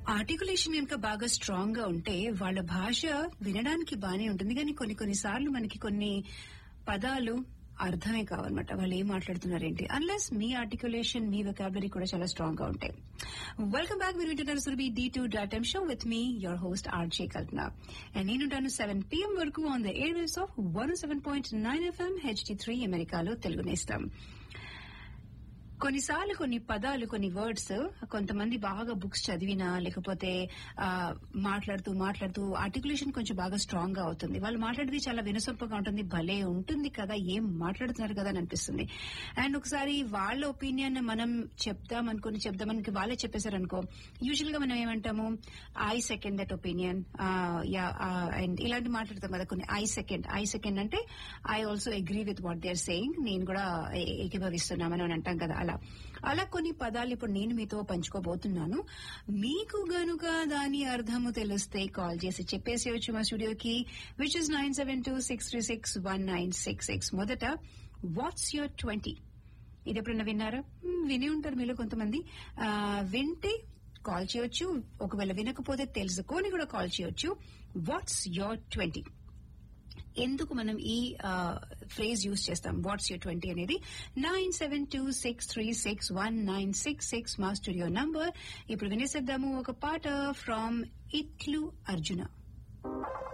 articulation కనుక బాగా strong గా ఉంటే వాళ్ళ భాష వినడానికి బానే ఉంటుంది కానీ కొన్ని కొన్నిసార్లు మనకి కొన్ని పదాలు అర్థమే కావన్నమాట వాళ్ళు ఏం మాట్లాడుతున్నారేంటి అన్లెస్ మీ ఆర్టికులేషన్ మీ వెకాబులరీ కూడా చాలా స్ట్రాంగ్ గా ఉంటాయి వెల్కమ్ బ్యాక్ మీరు వింటున్నారు Surabhi D to datum show with me your host RJ Kalpana and నేనుంటాను సెవెన్ పిఎం వరకు on the air waves of one seven point nine FM HD three అమెరికాలో తెలుగు నేస్తాం కొన్నిసార్లు కొన్ని పదాలు కొన్ని వర్డ్స్ కొంతమంది బాగా బుక్స్ చదివినా లేకపోతే ఆ, మాట్లాడుతూ మాట్లాడుతూ ఆర్టికులేషన్ కొంచెం బాగా స్ట్రాంగ్ గా అవుతుంది వాళ్ళు మాట్లాడేది చాలా వినసొంపగా ఉంటుంది భలే ఉంటుంది కదా ఏం మాట్లాడుతున్నారు కదా అని అనిపిస్తుంది అండ్ ఒకసారి వాళ్ళ ఒపీనియన్ మనం చెప్దాం అనుకుని చెప్దామని వాళ్ళే చెప్పేశారు అనుకో యూజువల్ గా మనం ఏమంటాము I second that opinion yeah and ఇలాంటి మాట్లాడతాం కదా కొన్ని ఐ సెకండ్ ఐ సెకండ్ అంటే I also agree with what they are saying నేను కూడా ఏ- ఏకీభవిస్తున్నామని అని అంటాం కదా అలా అలా కొన్ని పదాలు ఇప్పుడు నేను మీతో పంచుకోబోతున్నాను మీకు గనుక దాని అర్థము తెలిస్తే కాల్ చేసి చెప్పేసేయచ్చు మా స్టూడియోకి which is nine seven two six three six one nine six six మొదట వాట్స్ యువర్ ట్వంటీ ఇది ఎప్పుడన్నా విన్నారా మ్మ్, విని ఉంటారు మీలో కొంతమంది ఆ, వింటే కాల్ చేయొచ్చు ఒకవేళ వినకపోతే తెలుసుకొని కూడా కాల్ చేయొచ్చు వాట్స్ యోర్ ట్వంటీ ఎందుకు మనం ఈ ఫ్రేజ్ యూజ్ చేస్తాం వాట్స్ యూర్ ట్వంటీ అనేది nine seven two six three six one nine six six మా స్టూడియో నంబర్ ఇప్పుడు వినేసేద్దాము ఒక పాట ఫ్రమ్ ఇట్లు అర్జున